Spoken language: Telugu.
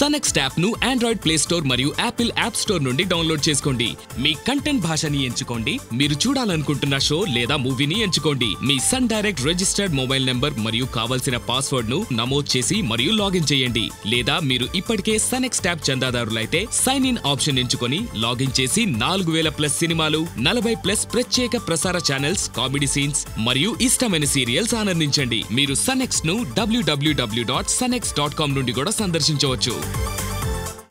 సనెక్స్ట్ యాప్ ను ఆండ్రాయిడ్ ప్లే స్టోర్ మరియు యాపిల్ యాప్ స్టోర్ నుండి డౌన్లోడ్ చేసుకోండి మీ కంటెంట్ భాషని ఎంచుకోండి మీరు చూడాలనుకుంటున్న షో లేదా మూవీని ఎంచుకోండి మీ Sun Direct registered mobile number మరియు కావలసిన పాస్వర్డ్ ను నమోదు చేసి మరియు లాగిన్ చేయండి లేదా మీరు ఇప్పటికే సనెక్స్ట్ యాప్ చందాదారులైతే సైన్ ఇన్ ఆప్షన్ ఎంచుకొని లాగిన్ చేసి నాలుగు వేల ప్లస్ సినిమాలు నలభై ప్లస్ ప్రత్యేక ప్రసార ఛానల్స్ కామెడీ సీన్స్ మరియు ఇష్టమైన సీరియల్స్ ఆనందించండి మీరు సనెక్స్ ను WWW dot SunNXT dot com నుండి కూడా సందర్శించవచ్చు